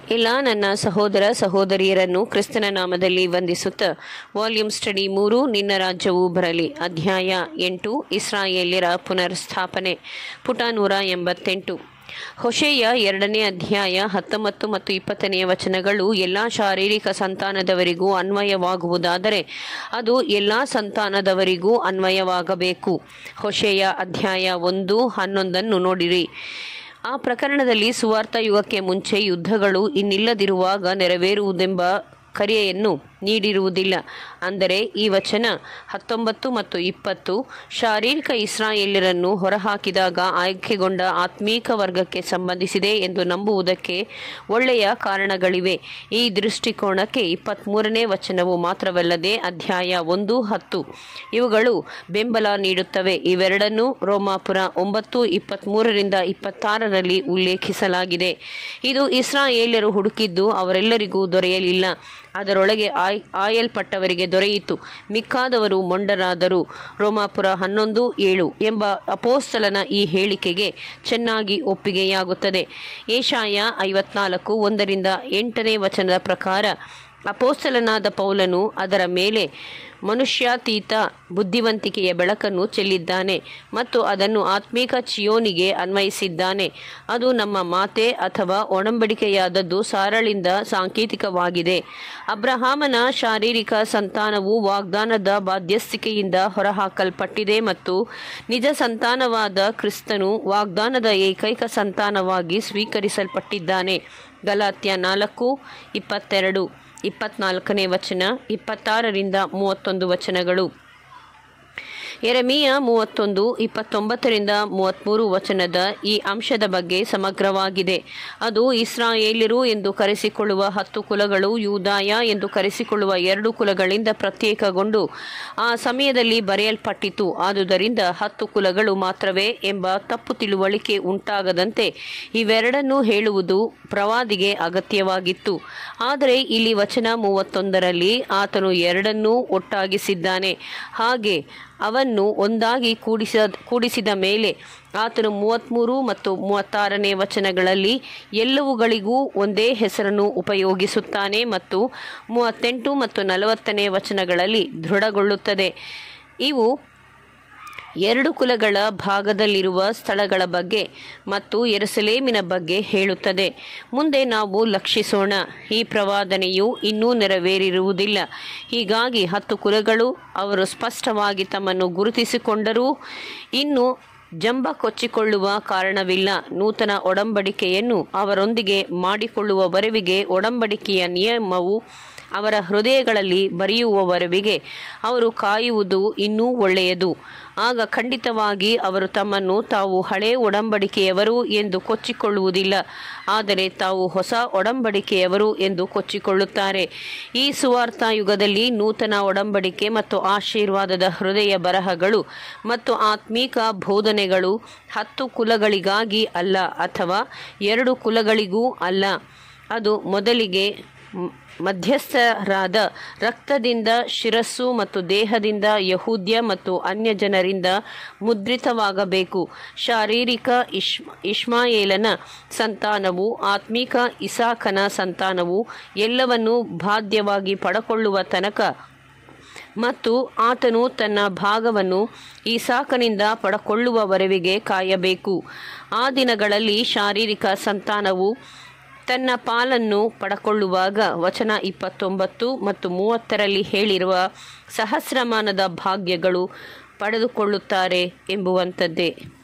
ಎಲ್ಲ ನನ್ನ ಸಹೋದರ ಸಹೋದರಿಯರನ್ನು ಕ್ರಿಸ್ತನ ನಾಮದಲ್ಲಿ ವಂದಿಸುತ್ತಾ ವಾಲ್ಯೂಮ್ ಸ್ಟಡಿ ಮೂರು ನಿನ್ನ ರಾಜ್ಯವು ಬರಲಿ ಅಧ್ಯಾಯ ಎಂಟು ಇಸ್ರಾಯೇಲ್ಯರ ಪುನರ್ಸ್ಥಾಪನೆ ಪುಟ ನೂರ ಎಂಬತ್ತೆಂಟು ಹೊಷೆಯ ಎರಡನೇ ಅಧ್ಯಾಯ ಹತ್ತೊಂಬತ್ತು ಮತ್ತು ಇಪ್ಪತ್ತನೆಯ ವಚನಗಳು ಎಲ್ಲ ಶಾರೀರಿಕ ಸಂತಾನದವರಿಗೂ ಅನ್ವಯವಾಗುವುದಾದರೆ ಅದು ಎಲ್ಲ ಸಂತಾನದವರಿಗೂ ಅನ್ವಯವಾಗಬೇಕು ಹೊಷೆಯ ಅಧ್ಯಾಯ ಒಂದು ಹನ್ನೊಂದನ್ನು ನೋಡಿರಿ ಆ ಪ್ರಕರಣದಲ್ಲಿ ಸುವಾರ್ಥ ಯುಗಕ್ಕೆ ಮುಂಚೆ ಯುದ್ಧಗಳು ಇನ್ನಿಲ್ಲದಿರುವಾಗ ನೆರವೇರುವುದೆಂಬ ಕರೆಯನ್ನು ನೀಡಿರುವುದಿಲ್ಲ ಅಂದರೆ ಈ ವಚನ ಹತ್ತೊಂಬತ್ತು ಮತ್ತು ಇಪ್ಪತ್ತು ಶಾರೀರಿಕ ಇಸ್ರಾಯೇಲ್ಯರನ್ನು ಹೊರಹಾಕಿದಾಗ ಆಯ್ಕೆಗೊಂಡ ಆತ್ಮೀಕ ವರ್ಗಕ್ಕೆ ಸಂಬಂಧಿಸಿದೆ ಎಂದು ನಂಬುವುದಕ್ಕೆ ಒಳ್ಳೆಯ ಕಾರಣಗಳಿವೆ ಈ ದೃಷ್ಟಿಕೋನಕ್ಕೆ ಇಪ್ಪತ್ತ್ಮೂರನೇ ವಚನವು ಮಾತ್ರವಲ್ಲದೆ ಅಧ್ಯಾಯ ಒಂದು ಹತ್ತು ಇವುಗಳು ಬೆಂಬಲ ನೀಡುತ್ತವೆ ಇವೆರಡನ್ನೂ ರೋಮಾಪುರ ಒಂಬತ್ತು ಇಪ್ಪತ್ತ್ಮೂರರಿಂದ ಇಪ್ಪತ್ತಾರರಲ್ಲಿ ಉಲ್ಲೇಖಿಸಲಾಗಿದೆ ಇದು ಇಸ್ರಾಯೇಲ್ಯರು ಹುಡುಕಿದ್ದು ಅವರೆಲ್ಲರಿಗೂ ದೊರೆಯಲಿಲ್ಲ ಅದರೊಳಗೆ ಆಯ್ ಆಯಲ್ಪಟ್ಟವರಿಗೆ ದೊರೆಯಿತು ಮಿಕ್ಕಾದವರು ಮೊಂಡರಾದರು ರೋಮಾಪುರ ಹನ್ನೊಂದು ಏಳು ಎಂಬ ಅಪೋಸ್ತಲನ ಈ ಹೇಳಿಕೆಗೆ ಚೆನ್ನಾಗಿ ಒಪ್ಪಿಗೆಯಾಗುತ್ತದೆ ಏಷಾಯ ಐವತ್ನಾಲ್ಕು ಒಂದರಿಂದ ಎಂಟನೇ ವಚನದ ಪ್ರಕಾರ ಅಪೋಸ್ತಲನಾದ ಪೌಲನು ಅದರ ಮೇಲೆ ಮನುಷ್ಯಾತೀತ ಬುದ್ಧಿವಂತಿಕೆಯ ಬೆಳಕನ್ನು ಚೆಲ್ಲಿದ್ದಾನೆ ಮತ್ತು ಅದನ್ನು ಆತ್ಮೀಕ ಚಿಯೋನಿಗೆ ಅನ್ವಯಿಸಿದ್ದಾನೆ ಅದು ನಮ್ಮ ಮಾತೆ ಅಥವಾ ಒಡಂಬಡಿಕೆಯಾದದ್ದು ಸಾರಳಿಂದ ಸಾಂಕೇತಿಕವಾಗಿದೆ ಅಬ್ರಹಾಮನ ಶಾರೀರಿಕ ಸಂತಾನವು ವಾಗ್ದಾನದ ಬಾಧ್ಯಸ್ಥಿಕೆಯಿಂದ ಹೊರಹಾಕಲ್ಪಟ್ಟಿದೆ ಮತ್ತು ನಿಜ ಸಂತಾನವಾದ ಕ್ರಿಸ್ತನು ವಾಗ್ದಾನದ ಏಕೈಕ ಸಂತಾನವಾಗಿ ಸ್ವೀಕರಿಸಲ್ಪಟ್ಟಿದ್ದಾನೆ ಗಲಾತ್ಯ ನಾಲ್ಕು ಇಪ್ಪತ್ತೆರಡು ಇಪ್ಪತ್ನಾಲ್ಕನೇ ವಚನ ಇಪ್ಪತ್ತಾರರಿಂದ ಮೂವತ್ತೊಂದು ವಚನಗಳು ಎರೆಮಿಯ ಮೂವತ್ತೊಂದು ಇಪ್ಪತ್ತೊಂಬತ್ತರಿಂದ ಮೂವತ್ತ್ಮೂರು ವಚನದ ಈ ಅಂಶದ ಬಗ್ಗೆ ಸಮಗ್ರವಾಗಿದೆ ಅದು ಇಸ್ರಾಯೇಲ್ಯರು ಎಂದು ಕರೆಸಿಕೊಳ್ಳುವ ಹತ್ತು ಕುಲಗಳು ಯೂದಾಯ ಎಂದು ಕರೆಸಿಕೊಳ್ಳುವ ಎರಡು ಕುಲಗಳಿಂದ ಪ್ರತ್ಯೇಕಗೊಂಡು ಆ ಸಮಯದಲ್ಲಿ ಬರೆಯಲ್ಪಟ್ಟಿತು ಆದುದರಿಂದ ಹತ್ತು ಕುಲಗಳು ಮಾತ್ರವೇ ಎಂಬ ತಪ್ಪು ತಿಳುವಳಿಕೆ ಉಂಟಾಗದಂತೆ ಇವೆರಡನ್ನೂ ಹೇಳುವುದು ಪ್ರವಾದಿಗೆ ಅಗತ್ಯವಾಗಿತ್ತು ಆದರೆ ಇಲ್ಲಿ ವಚನ ಮೂವತ್ತೊಂದರಲ್ಲಿ ಆತನು ಎರಡನ್ನೂ ಒಟ್ಟಾಗಿಸಿದ್ದಾನೆ ಹಾಗೆ ಅವನ್ನು ಒಂದಾಗಿ ಕೂಡಿಸ ಕೂಡಿಸಿದ ಮೇಲೆ ಆತನು ಮೂವತ್ತ್ಮೂರು ಮತ್ತು ಮೂವತ್ತಾರನೇ ವಚನಗಳಲ್ಲಿ ಎಲ್ಲವುಗಳಿಗೂ ಒಂದೇ ಹೆಸರನ್ನು ಉಪಯೋಗಿಸುತ್ತಾನೆ ಮತ್ತು ಮೂವತ್ತೆಂಟು ಮತ್ತು ನಲವತ್ತನೇ ವಚನಗಳಲ್ಲಿ ದೃಢಗೊಳ್ಳುತ್ತದೆ ಇವು ಎರಡು ಕುಲಗಳ ಭಾಗದಲ್ಲಿರುವ ಸ್ಥಳಗಳ ಬಗ್ಗೆ ಮತ್ತು ಎರಸಲೇಮಿನ ಬಗ್ಗೆ ಹೇಳುತ್ತದೆ ಮುಂದೆ ನಾವು ಲಕ್ಷಿಸೋಣ ಈ ಪ್ರವಾದನೆಯು ಇನ್ನೂ ನೆರವೇರಿರುವುದಿಲ್ಲ ಹೀಗಾಗಿ ಹತ್ತು ಕುಲಗಳು ಅವರು ಸ್ಪಷ್ಟವಾಗಿ ತಮ್ಮನ್ನು ಗುರುತಿಸಿಕೊಂಡರೂ ಇನ್ನು ಜಂಬ ಕೊಚ್ಚಿಕೊಳ್ಳುವ ಕಾರಣವಿಲ್ಲ ನೂತನ ಒಡಂಬಡಿಕೆಯನ್ನು ಅವರೊಂದಿಗೆ ಮಾಡಿಕೊಳ್ಳುವವರೆವಿಗೆ ಒಡಂಬಡಿಕೆಯ ನಿಯಮವು ಅವರ ಹೃದಯಗಳಲ್ಲಿ ಬರೆಯುವವರೆವಿಗೆ ಅವರು ಕಾಯುವುದು ಇನ್ನೂ ಒಳ್ಳೆಯದು ಆಗ ಖಂಡಿತವಾಗಿ ಅವರು ತಮ್ಮನ್ನು ತಾವು ಹಳೆ ಒಡಂಬಡಿಕೆಯವರು ಎಂದು ಕೊಚ್ಚಿಕೊಳ್ಳುವುದಿಲ್ಲ ಆದರೆ ತಾವು ಹೊಸ ಒಡಂಬಡಿಕೆಯವರು ಎಂದು ಕೊಚ್ಚಿಕೊಳ್ಳುತ್ತಾರೆ ಈ ಸುವಾರ್ಥ ಯುಗದಲ್ಲಿ ನೂತನ ಒಡಂಬಡಿಕೆ ಮತ್ತು ಆಶೀರ್ವಾದದ ಹೃದಯ ಬರಹಗಳು ಮತ್ತು ಆತ್ಮೀಕ ಬೋಧನೆಗಳು ಹತ್ತು ಕುಲಗಳಿಗಾಗಿ ಅಲ್ಲ ಅಥವಾ ಎರಡು ಕುಲಗಳಿಗೂ ಅಲ್ಲ ಅದು ಮೊದಲಿಗೆ ಮಧ್ಯಸ್ಥರಾದ ರಕ್ತದಿಂದ ಶಿರಸ್ಸು ಮತ್ತು ದೇಹದಿಂದ ಯಹೂದ್ಯ ಮತ್ತು ಅನ್ಯ ಜನರಿಂದ ಮುದ್ರಿತವಾಗಬೇಕು ಶಾರೀರಿಕ ಇಶ್ ಇಷ್ಮಾಯೇಲನ ಸಂತಾನವು ಆತ್ಮೀಕ ಇಸಾಕನ ಸಂತಾನವು ಎಲ್ಲವನ್ನೂ ಬಾಧ್ಯವಾಗಿ ಪಡಕೊಳ್ಳುವ ತನಕ ಮತ್ತು ಆತನು ತನ್ನ ಭಾಗವನ್ನು ಈಸಾಕನಿಂದ ಪಡಕೊಳ್ಳುವವರೆವಿಗೆ ಕಾಯಬೇಕು ಆ ದಿನಗಳಲ್ಲಿ ಶಾರೀರಿಕ ಸಂತಾನವು ತನ್ನ ಪಾಲನ್ನು ಪಡಕೊಳ್ಳುವಾಗ ವಚನ ಇಪ್ಪತ್ತೊಂಬತ್ತು ಮತ್ತು ಮೂವತ್ತರಲ್ಲಿ ಹೇಳಿರುವ ಸಹಸ್ರಮಾನದ ಭಾಗ್ಯಗಳು ಪಡೆದುಕೊಳ್ಳುತ್ತಾರೆ ಎಂಬುವಂಥದ್ದೇ